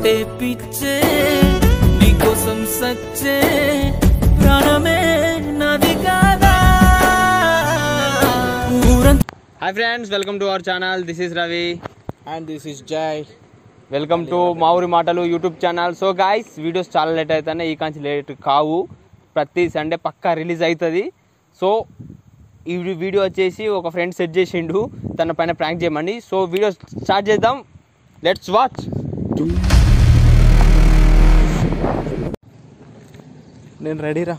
నువ్వంటే పిచ్చే నీకోసం సచ్చే ప్రాణమే నాది కాదా ఊరంతా hi friends welcome to our channel this is Ravi and this is Jai welcome to Mavuri Matalu YouTube channel so guys videos చాలా లేట్ అవుతాయి ఈ కాంచి లేట్ కావు ప్రతి సండే పక్కా రిలీజ్ అవుతుంది సో ఈ వీడియో వచ్చేసి ఒక ఫ్రెండ్ సెట్ చేసిండు తన పైన ప్రాంక్ చేయమని సో వీడియో స్టార్ట్ చేద్దాం లెట్స్ వాచ్ నేను రెడీరా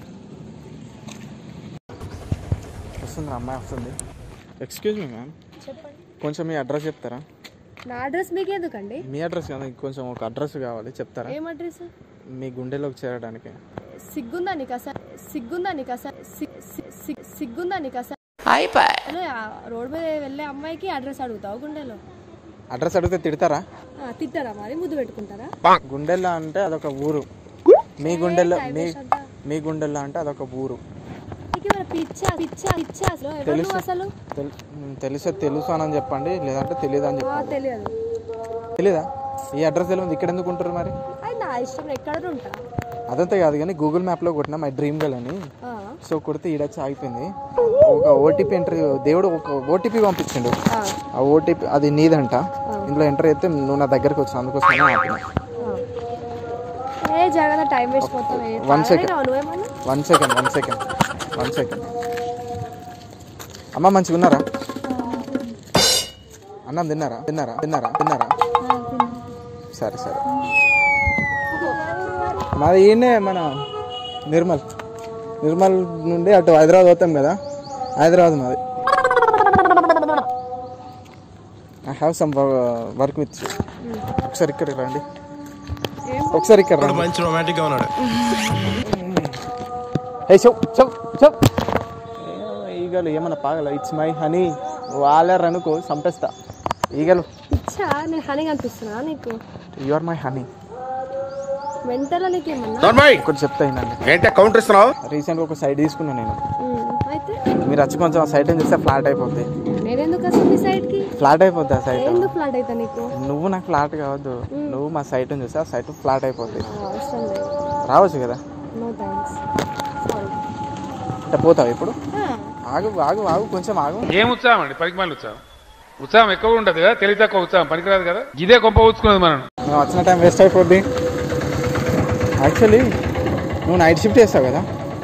వస్తుంది అమ్మాయి వస్తుంది ఎక్స్క్యూజ్ మీ మ్యామ్ చెప్పండి కొంచెం మీ అడ్రస్ చెప్తారా నా అడ్రస్ మీకు ఎందుకండి మీ అడ్రస్ కదా కొంచెం ఒక అడ్రస్ కావాలి చెప్తారా ఏం అడ్రస్ మీ గుండెలోకి చేరడానికి సిగ్గుందా నీకు అసలు సిగ్గుందా నీకు అసలు సిగ్- సిగ్- సిగ్- సిగ్గుందా నీకు అసలు అసలు ఆ రోడ్ మీద వెళ్ళే అమ్మాయికి అడ్రస్ అడుగుతావు గుండెలో అడ్రస్ అడిగితే తిడతారా ఆ, తిట్టారా మరి ముద్దు పెట్టుకుంటారా గుండెల్లో అంటే అదొక ఊరు మీ గుండెల్లో మీ మీ గుండెల్లో అంటే అదొక ఊరు నీకు ఏమైనా పిచ్చా పిచ్చా పిచ్చా అసలు ఎవరు తెలుసు. నువ్వు అసలు తెల్- మ్, తెలిసే తెలుసు అని చెప్పండి లేదంటే తెలియదు అని ఆ, చెప్పండి తెలియదు తెలీదా ఈ అడ్రస్ తెలియదు ఇక్కడ ఎందుకు ఉంటారు మరి అది నా ఇష్టం ఎక్కడ ఉంటా అదంతా కాదు కానీ గూగుల్ మ్యాప్లో కొట్టిన మై డ్రీమ్ గల్ అని ఆ, సో కొడితే ఈడొచ్చి ఆగిపోయింది ఒక ఓటీపీ ఎంటర్ దేవుడు ఒక ఓటీపీ పంపించిండు ఆ, ఆ ఓటీపీ అది నీదంట ఇందులో ఎంటర్ అయితే నువ్వు నా దగ్గరకు వచ్చావు అందుకోసమే ఆపిన ఆ. ఏ జగన్ టైం వేస్ట్ మొత్తం ఏ- One second. తాగలేదా నువ్వేమన్నా one second one second one second అమ్మ మంచిగా ఉన్నారా అన్నం తిన్నారా తిన్నారా తిన్నారా తిన్నారా సరే సరే మాది ఈయనే మన నిర్మల్ నిర్మల్ నుండి అటు హైదరాబాద్ పోతాం కదా హైదరాబాద్ మాది I have some work with ఒకసారి ఇక్కడ రండి ఒకసారి ఇక్కడ రండి మంచి రొమాంటిక్ గా ఉన్నాడు హే చెప్ చెప్ చెప్ ఈగలు ఏమన్నా పాగల ఇట్స్ మై హనీ వాళ్ళర్ అనుకో చంపేస్తా ఈగలు పిచ్చా నేను హనీ కనిపిస్తున్నా నీకు you are my honey mental నీకేమన్నా ఒకటి చెప్తా వినండి ఏంటి కౌంటర్ ఇస్తున్నావు రీసెంట్గా ఒక సైడ్ తీసుకున్నాను నేను ఉమ్, అయితే మీరు వచ్చి కొంచెం ఆ సైడ్ చూస్తే ఫ్లాట్ అయిపోద్ది నేనెందుకు వస్తుంది ఈ సైడ్ కి ఫ్లాట్ అయిపోద్ది ఆ సైట్ ఎందుకు ఫ్లాట్ అవుతా నీకు నువ్వు నాకు ఫ్లాట్ కావద్దు నువ్వు మా సైట్ చూస్తే ఆ సైట్ ఫ్లాట్ అయిపోద్ది ఆ, అవసరం లేదు రావచ్చు కదా నో థ్యాంక్స్ సారీ అంటే పోతావు ఇప్పుడు ఆగు ఆగు ఆగు కొంచెం ఆగు ఏం ఉత్సాహం అండి పనికి మళ్ళీ ఉత్సాహం ఉత్సాహం ఎక్కువ ఉండదు కదా తెలివి తక్కువ ఉత్సాహం పనికిరాదు కదా ఇదే గొప్ప ఊచుకున్నది మనం మేము వచ్చిన టైం వేస్ట్ అయిపోద్ది యాక్చువల్లీ నువ్వు నైట్ షిఫ్ట్ చేస్తావు కదా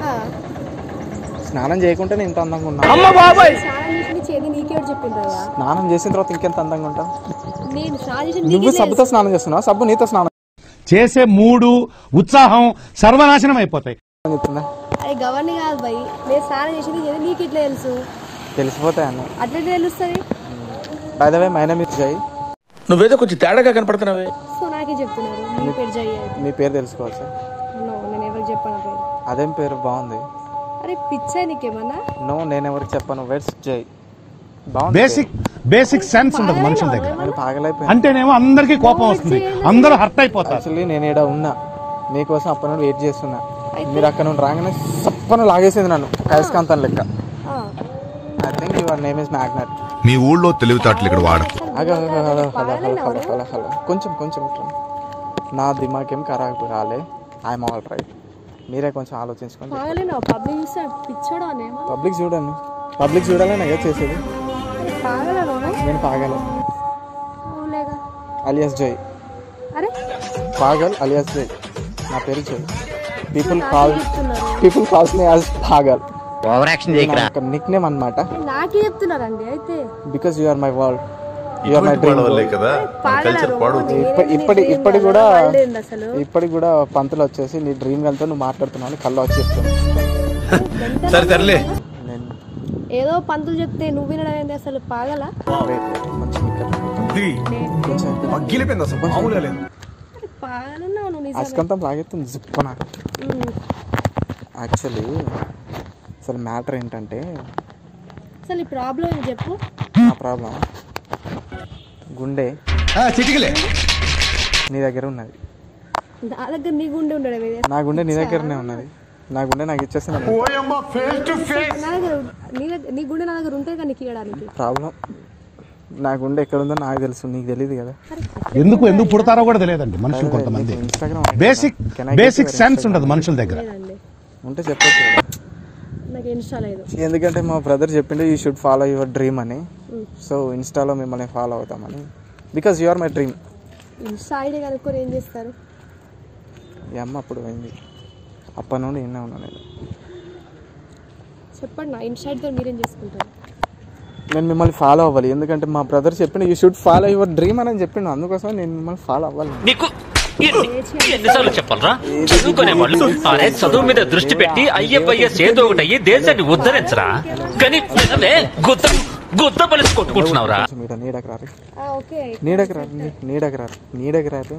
స్నానం చేయకుండానే ఇంత అందంగా ఉన్నావు చాలా చేసి నీ చేది నీకేడు చెప్పిండ్రయ్యా స్నానం చేసిన తర్వాత ఇంకెంత అందంగా ఉంటావు నేను చాలా చేసి నువ్వు నీకే సబ్బుతో స్నానం చేస్తున్నావు సబ్బు నీతో స్నానం చేసే మూడు ఉత్సాహం సర్వనాశనం అయిపోతాయి చెప్తుందా అది గవర్ని కాదు భయ్ నేను స్నానం చేసింది చేది నీకు ఇట్లా తెలుసు తెలిసిపోతాయి అన్న అట్లా ఎట్లా తెలుస్తుంది బై ద వే మైనా మీరు జై నువ్వేదో కొంచెం తేడాగా కనపడుతున్నావే సో నాకే చెప్తున్నారు మీ పేరు జై అయితే మీ పేరు తెలుసుకోవచ్చు నో నేను ఎవరికి చెప్పాను ఆ పేరు అదేం పేరు బాగుంది అరే పిచ్చా నీకేమన్నా నో నేను ఎవరికి చెప్పను వెట్స్ జై బాగుంది బేసిక్ బేసిక్ సెన్స్ ఉండదు మనుషుల దగ్గర నేను పాగలైపోయాను అంటేనేమో అందరికీ కోపం వస్తుంది అందరూ హర్ట్ అయిపోతారు యాక్చువల్లీ నేను ఇక్కడ ఉన్నా మీకోసం అప్పటి నుండి వెయిట్ చేస్తున్నా మీరు అక్కడ నుండి రాగానే సప్పన లాగేసింది నన్ను అయస్కాంతం లెక్క ఆ, I think your name is magnet మీ ఊళ్ళో తెలివితేటలు ఇక్కడ వాడ hello hello hello hello hello hello hello కొంచెం కొంచెం ఇట్లా నా దిమాగ్ ఏం ఖరాబ్ రాలే ఐఎమ్ ఆల్ రైట్ మీరే కొంచెం ఆలోచించుకోండి పాగలేనా పబ్లిక్ చూస్తే పిచ్చోడా నేమో పబ్లిక్ చూడండి పబ్లిక్ చూడాలని కదా చేసేది అరే పాగలను నేను పాగల్ లేగా అలియాస్ జై అరే పాగల్ అలియాస్ జై నా పేరు జై పీపుల్ కాల్ చెప్తున్నారు పీపుల్ కాల్స్ మీ యాజ్ పాగల్ ఓవర్ యాక్షన్ ఒక నిక్ నేమ్ అనమాట నాకే చెప్తున్నారండి అయితే because you are my world you are my dream కదా పాగలరు ఇప్పటి ఇప్పటి ఇప్పటికి కూడా లేదు అసలు ఇప్పటికి కూడా పంతులు వచ్చేసి నీ డ్రీమ్ గల్తో నువ్వు మాట్లాడుతున్నావు అని కళ్ళు వచ్చి చెప్తాను సరే సర్లే నేను ఏదో పంతులు చెప్తే నువ్వు వినడం ఏంటి అసలు పాగల wait, wait, కొంచెం ఇక్కడ కొంచెం ఇక్కడ. పగ్గిలిపోయింది అసలు మామూలుగా లేదు పాగలన్నావు నువ్వు నిజంగా అస్కంతం లాగెత్తుంది జిప్పన ఉమ్. యాక్చువల్లీ అసలు మ్యాటర్ ఏంటంటే అసలు ఈ ప్రాబ్లం ఏంటి చెప్పు నా ప్రాబ్లం గుండె చిటికలే నీ దగ్గర ఉన్నది నా దగ్గర నీ గుండె ఉండడం ఇది నా గుండె నీ దగ్గరనే ఉన్నది నా గుండె నాకు ఇచ్చేస్తే నా దగ్గర నీ దగ్గర నీ గుండె నా దగ్గర ఉంటే కానీ నీకు ఇవ్వడానికి ప్రాబ్లం నాకు ఉండే ఎక్కడ ఉందో నాకు తెలుసు నీకు తెలియదు కదా ఎందుకు ఎందుకు పుడతారో కూడా తెలియదండి మనుషులు కొంతమంది ఇన్స్టాగ్రామ్ బేసిక్ బేసిక్ సెన్స్ ఉండదు మనుషుల దగ్గర లేదండి ఉంటే చెప్పచ్చు కదా. నాకు ఇన్స్టా లేదు ఎందుకంటే మా బ్రదర్ చెప్పిండు you should follow your dream అని సో ఇన్స్టాలో మిమ్మల్ని ఫాలో అవుతామని because you are my dream insta ID కనుక్కొని ఏం చేస్తారు ఈ అమ్మ అప్పుడు పోయింది అప్పటి నుండి ఎన్నే ఉన్నా నేను చెప్పండి నా ఇన్స్టా ఐడితో మీరేం చేసుకుంటారు నేను మిమ్మల్ని ఫాలో అవ్వాలి ఎందుకంటే మా బ్రదర్ చెప్పిండు you should follow your dream అని చెప్పిండు అందుకోసం నేను మిమ్మల్ని ఫాలో అవ్వాలి నీకు ఎన్ని- ఎన్నిసార్లు చెప్పాలరా చదువుకునే వాళ్ళు అరే చదువు మీద దృష్టి పెట్టి ఐఎఫ్ఐఎస్ ఏదో ఒకటి అయ్యి దేశాన్ని ఉద్ధరించరా కానీ పిల్లలే గుద్ద గుద్ద పలిసి కొట్టుకుంటున్నావురా కొంచెం ఈడ నీడకు రారు ఆ, ఓకే నీడకు రారు నీ- నీడకు రారు నీడకు రారు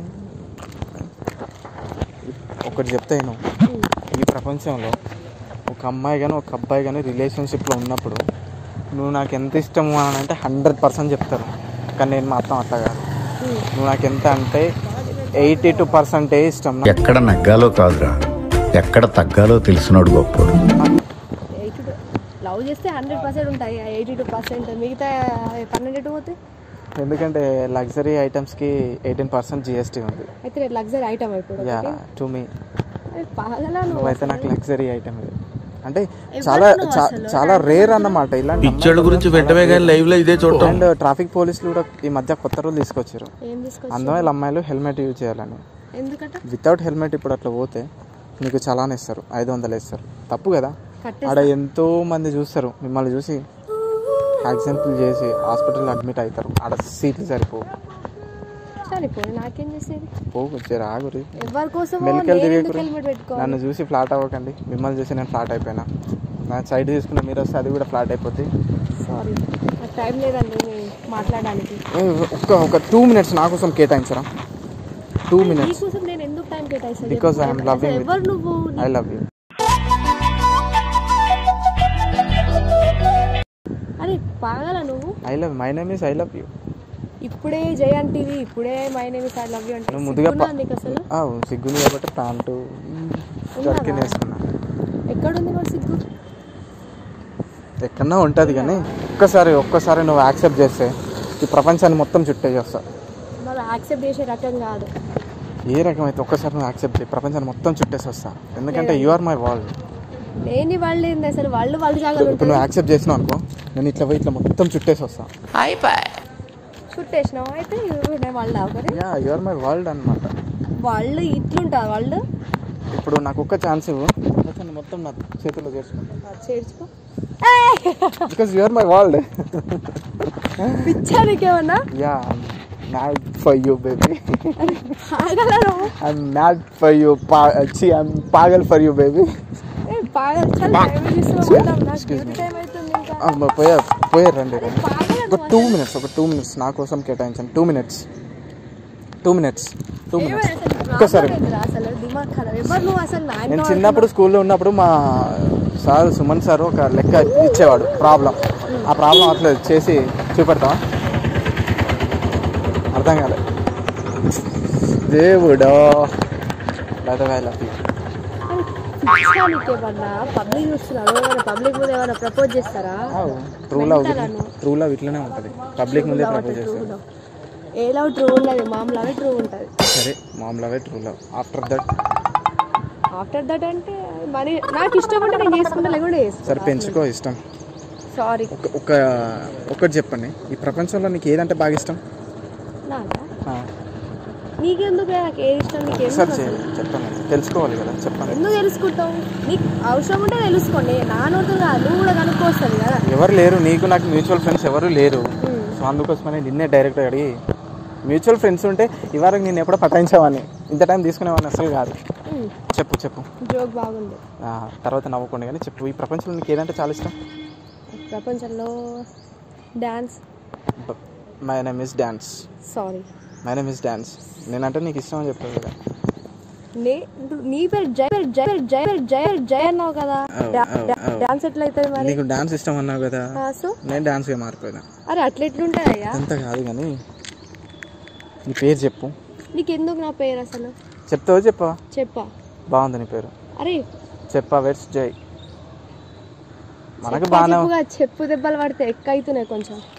ఒకటి చెప్తాను ఈ ప్రపంచంలో ఒక అమ్మాయి కానీ ఒక అబ్బాయి కానీ రిలేషన్షిప్లో ఉన్నప్పుడు నువ్వు నాకు ఎంత ఇష్టము అని అంటే హండ్రెడ్ పర్సెంట్ చెప్తారు కానీ నేను మాత్రం అట్లా కాదు నువ్వు నాకు ఎంత అంటే ఎయిటీ టూ పర్సెంటే ఇష్టం ఎక్కడ నగ్గాలో కాదురా ఎక్కడ తగ్గాలో తెలిసినోడు గొప్పోడు ఎయిటీ టూ లవ్ చేస్తే హండ్రెడ్ పర్సెంట్ ఉంటాయి ఎయిటీ టూ పర్సెంట్ మిగతా పన్నెండు టూ పోతే ఎందుకంటే లగ్జరీ ఐటమ్స్కి ఎయిటీన్ పర్సెంట్ జిఎస్టీ ఉంది అయితే రేపు లగ్జరీ ఐటమ్ అయిపోయింది యా టు మీ పగలా నువ్వు నువ్వైతే నాకు లగ్జరీ ఐటమ్ ఇది అంటే ఎవరు చాలా నువ్వు చా- అసలు? చాలా రేర్ అన్నమాట ఇలాంటి పిచ్చోళ్ళ గురించి వెంటనే కానీ లైవ్ లో ఇదే చూడటం అండ్ ట్రాఫిక్ పోలీసులు కూడా ఈ మధ్య కొత్త రూల్ తీసుకొచ్చారు ఏం తీసుకొచ్చి అందమైన అమ్మాయిలు హెల్మెట్ యూజ్ చేయాలని ఎందుకట వితౌట్ హెల్మెట్ ఇప్పుడు అట్లా పోతే నీకు చలాన్ ఇస్తారు ఐదు వందలు ఇస్తారు తప్పు కదా కట్టేస్తా. ఆడ ఎంతో మంది చూస్తారు మిమ్మల్ని చూసి యాక్సిడెంట్లు చేసి హాస్పిటల్ అడ్మిట్ అవుతారు ఆడ సీట్లు సరిపోవు సరిపోయి నాకేం చేసేది పోగు వచ్చే రాగురి ఎవరి కోసం మెలికలు నేను ఎందుకు తిరిగి హెల్మెట్ పెట్టుకోవాలి నన్ను చూసి ఫ్లాట్ అవ్వకండి మిమ్మల్ని చూసి నేను ఫ్లాట్ అయిపోయినా నా సైడ్ తీసుకున్న మీరు వస్తే అది కూడా ఫ్లాట్ అయిపోద్ది సారీ నాకు టైం లేదండి నేను మాట్లాడడానికి ఏ, ఒక్క ఒక టూ మినిట్స్ నా కోసం కేటాయించరా టూ మినిట్స్ నీకోసం నేను ఎందుకు టైం కేటాయిస్తాను బికాస్ చెప్పు. ఐఎమ్ లవింగ్ అసలు ఎవరు నువ్వు ఐ లవ్ యూ అరే పాగల నువ్వు I love my name is I love you ఇప్పుడే జై అంటివి ఇప్పుడే my name is I love you అంటే నువ్వు ముందుగా సిగ్గున్నా ప- నీకు అసలు ఆ, సిగ్గుంది కాబట్టి ప్యాంటు జర్కిన్ వేసుకున్నా ఎక్కడుంది మరి సిగ్గు ఎక్కడన్నా ఉంటుంది కానీ ఒక్కసారి ఒక్కసారి నువ్వు యాక్సెప్ట్ చేస్తే ఈ ప్రపంచాన్ని మొత్తం చుట్టే చేస్తా మరి యాక్సెప్ట్ చేసే రకం కాదు ఏ రకమైతే ఒక్కసారి నువ్వు యాక్సెప్ట్ చేయి ప్రపంచాన్ని మొత్తం చుట్టేసి వస్తా ఎందుకంటే యు ఆర్ మై వరల్డ్ లేని వాళ్ళు ఏంది అసలు వాళ్ళు వాళ్ళు జాగాలు ఇప్పుడు నువ్వు యాక్సెప్ట్ చేసినావు అనుకో నేను ఇట్లా పోయి ఇట్లా మొత్తం చుట్టేసి వస్తా చుట్టేసినావు అయితే నేను వాళ్ళు ఒకరి యా యు ఆర్ మై వరల్డ్ అనమాట వాళ్ళు ఇట్లుంటారు వాళ్ళు ఇప్పుడు నాకు ఒక్క ఛాన్స్ ఇవ్వు ప్రపంచాన్ని మొత్తం నా చేతిలో చేసుకుంటా చేర్చుకో because you are my world పిచ్చా నీకేమన్నా యా మ్యాడ్ ఫర్ యూ బేబీ ఆగల నువ్వు ఐఎమ్ మ్యాడ్ ఫర్ యూ చి ఐఎమ్ పాగల్ ఫర్ యూ బేబీ ఏ బాగా చాలా టైం తీసుకుంటాం నాకు డ్యూటీ టైం అవుతుంది ఇంకా పోయారు పోయారు రండి రండి పాగల ఒక టూ మినిట్స్ ఒక టూ మినిట్స్ నా కోసం కేటాయించండి two minutes two minutes two minutes ఒక్కసారి అసలు దిమాగ్ ఖరాబ్ ఎవరు నువ్వు అసలు నా నేను చిన్నప్పుడు స్కూల్లో ఉన్నప్పుడు మా సార్ సుమన్ సార్ ఒక లెక్క ఇచ్చేవాడు ప్రాబ్లం ఆ ప్రాబ్లం అట్లా చేసి చూపెడతావా అర్థం కాలే దేవుడో బై లవ్ యూ ఏమన్నా పబ్లిక్ చూస్తున్నారు ఏమైనా పబ్లిక్ ముందు ఏమైనా ప్రపోజ్ చేస్తారా ట్రూ లవ్ Mental అను. ట్రూ లవ్ ఇట్లనే ఉంటుంది పబ్లిక్ ముందే ప్రపోజ్ ట్రూ చేస్తారు ఏ లవ్ ట్రూ ఉండదు మామూలుగా ట్రూ ఉంటుంది సరే మామూలుగా true love after that after that అంటే మరి నాకు ఇష్టం ఉంటే నేను చేసుకుంటా లేకుండా సరే చేసుకుంటా పెంచుకో ఇష్టం సారీ ఒక ఒక ఒకటి చెప్పండి ఈ ప్రపంచంలో నీకు ఏదంటే బాగా ఇష్టం నాకా ఆ, నీకెందుకు నాకు ఏది ఇష్టం నీకు ఒకసారి ఎందుకు చేయండి అసలు? చెప్పండి తెలుసుకోవాలి కదా చెప్పండి ఎందుకు తెలుసుకుంటావు నీకు అవసరం ఉంటే తెలుసుకోండి నా నోటు కాదు నువ్వు కూడా కనుక్కోస్తుంది కదా ఎవరు లేరు నీకు నాకు మ్యూచువల్ ఫ్రెండ్స్ ఎవరు లేరు సో అందుకోసమని నిన్నే డైరెక్ట్ అడిగి మ్యూచువల్ ఫ్రెండ్స్ ఉంటే ఇవాళ నేను ఎప్పుడో పటాయించేవాడిని ఇంత టైం తీసుకునేవాడిని అసలు కాదు చెప్పు చెప్పు జోక్ బాగుంది ఆ, తర్వాత నవ్వకుండా కానీ చెప్పు ఈ ప్రపంచంలో నీకు ఏదంటే చాలా ఇష్టం ప్రపంచంలో dance my name is dance sorry my name is dance నేనంటే నీకు ఇష్టం అని చెప్పావు కదా నే నీ పేరు జై పేరు జై పేరు జై పేరు జై జై అన్నావు కదా అవు, డా- అవు, డా- అవు. డాన్స్ ఎట్లా అవుతుంది మరి నీకు డాన్స్ ఇష్టం అన్నావు కదా ఆ, సో నేను డాన్స్గా మారిపోయినా అరే అట్లా ఎట్లుంటాయా అంత కాదు కానీ నీ పేరు చెప్పు నీకు ఎందుకు నా పేరు అసలు చెప్తావా చెప్పవా చెప్పా బాగుంది నీ పేరు అరే చెప్పా వెట్స్ జై మనకు చెప్పా బాగానే చెప్పుగా చెప్పు దెబ్బలు పడితే ఎక్క అవుతున్నాయి కొంచెం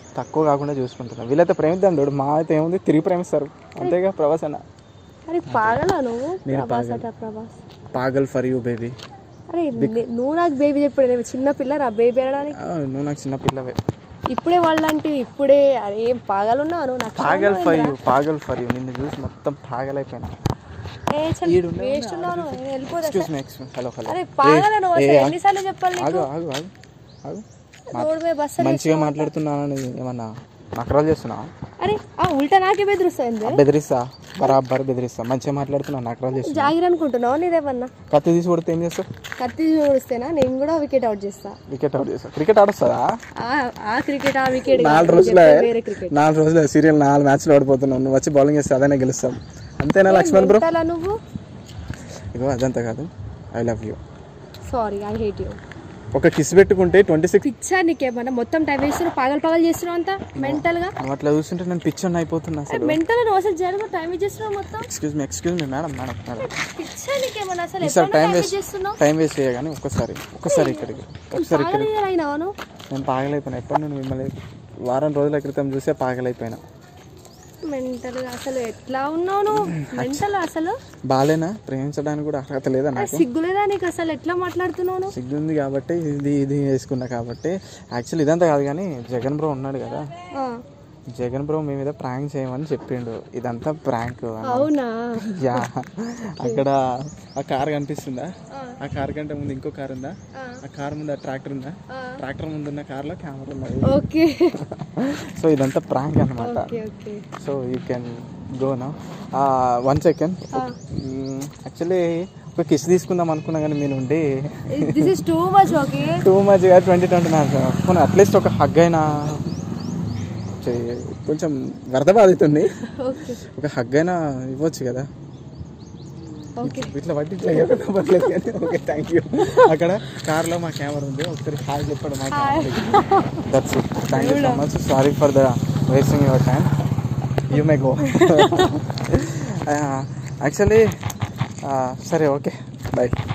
తక్కువ కాకుండా చూసుకుంటున్నా వీళ్ళైతే ప్రేమిద్దాం చూడు మా అయితే ఏముంది తిరిగి ప్రేమిస్తారు అంతేగా ప్రభాస్ అన్న అరే పాగలా నువ్వు నేను ప్రభాస్ పాగల్. అట ప్రభాస్ పాగల్ ఫర్ యూ బేబీ అరే నే- నువ్వు నాకు బేబీ చెప్పాడు నేను చిన్న పిల్ల నా బేబీ అనడానికి నువ్వు నాకు చిన్న పిల్లవే ఇప్పుడే వాళ్ళంటే ఇప్పుడే అరే ఏం పాగలున్నావు నువ్వు నాకు పాగల్ ఫర్ యూ పాగల్ ఫర్ యూ నిన్ను చూసి మొత్తం పాగలైపోయినా ఏ చల్ ఈడున్నా, వేస్ట్ ఉన్నావు నువ్వు. నేను వెళ్ళిపోతా excuse me excuse hello hello అరే పాగల నువ్వు అసలు ఎన్నిసార్లు చెప్పాలి నీకు ఆగు ఆగు ఆగు ఆగు రోడ్ మీద బస్సు మంచిగా మాట్లాడుతున్నానని ఏమన్నా నకరాలు చేస్తున్నావా అరే ఆ ఉల్టా నాకే బెదిరిస్తుంది బెదిరిస్తా బరాబర్ బెదిరిస్తా మంచిగా మాట్లాడుతున్నా నకరాలు చేస్తున్నా జాగిర్ అనుకుంటున్నావు నీదేమన్నా కత్తి తీసి కొడితే ఏం చేస్తావు కత్తి చూడిస్తేనా నేను కూడా వికెట్ అవుట్ చేస్తా వికెట్ అవుట్ చేస్తా క్రికెట్ ఆడొస్తుందా ఆ- ఆ క్రికెట్ ఆ వికెట్ నాలుగు రోజులే వేరే క్రికెట్ నాలుగు రోజులే సీరియల్ నాలుగు మ్యాచ్లు ఓడిపోతున్నావు నువ్వు వచ్చి బౌలింగ్ చేస్తే అదనే గెలుస్తాం అంతేనా లక్ష్మణ్ బ్రో ఎంతలా నువ్వు ఇగో అదంతా కాదు I love you sorry I hate you ఒక కిస్ పెట్టుకుంటే ట్వంటీ సిక్స్ పిచ్చా నీకేమన్నా మొత్తం టైం వేస్తున్నావు పాగల్ పాగల్ చేస్తున్నావు అంతా మెంటల్ గా నువ్వు అట్లా చూస్తుంటే నేను పిచ్చర్ అయిపోతున్నా అసలు మెంటల్ నువ్వు అసలు జరుగు టైం చేస్తున్నావు మొత్తం excuse me excuse me madam madam madam పిచ్చా నీకేమన్నా అసలు ఈసారి ఎప్పుడన్నా టైం టైం వేస్ట్ చేస్తున్నావు టైం వేస్ట్ చేయగానే ఒక్కసారి ఒక్కసారి ఇక్కడికి ఒకసారి పాగల్ ఇక్కడికి అయినావా నువ్వు నేను పాగలైపోయినా ఎప్పుడు నేను మిమ్మల్ని వారం రోజుల క్రితం చూసే పాగలైపోయినా మెంటల్ గా అసలు ఎట్లా ఉన్నావు నువ్వు మెంటల్ అసలు బాలేనా ప్రేమించడానికి కూడా అర్హత లేదా నాకు సిగ్గులేదా నీకు అసలు ఎట్లా మాట్లాడుతున్నావు నువ్వు? సిగ్గుంది కాబట్టి ఇది ఇది వేసుకున్నా కాబట్టి యాక్చువల్లీ ఇదంతా కాదు కానీ జగన్ బ్రో ఉన్నాడు కదా ఆ, జగన్ బ్రో మీ మీద ప్రాంక్ చేయమని చెప్పిండు ఇదంతా ప్రాంక్ అవునా యా అక్కడ ఆ కార్ కనిపిస్తుందా ఆ కార్ కంటే ముందు ఇంకో కార్ ఉందా ఆ కార్ ముందు ఆ ట్రాక్టర్ ఉందా ట్రాక్టర్ ముందు ఉన్న కార్లో కెమెరా ఉన్నది ఓకే సో ఇదంతా ప్రాంక్ అనమాట okay okay so you can go నా వన్ సెకండ్ యాక్చువల్లీ ఒక కిస్ తీసుకుందాం అనుకున్నా కానీ మీరు ఉండి this is too much okay too మచ్గా ట్వంటీ ట్వంటీ నాకు అట్లీస్ట్ ఒక హగ్ అయినా చెయ్యి. కొంచెం వరద బాధితుంది ఓకే ఒక హగ్ అయినా ఇవ్వచ్చు కదా ఓకే ఇట్లా పట్టి ఇట్లా చెప్పినా పర్లేదు కానీ ఓకే థ్యాంక్ యూ అక్కడ కార్లో మా కెమెరా ఉంది ఒకసారి హాయ్ చెప్పాడు మా that's it thank you so much sorry for the wasting your time you may go actually సరే ఓకే బై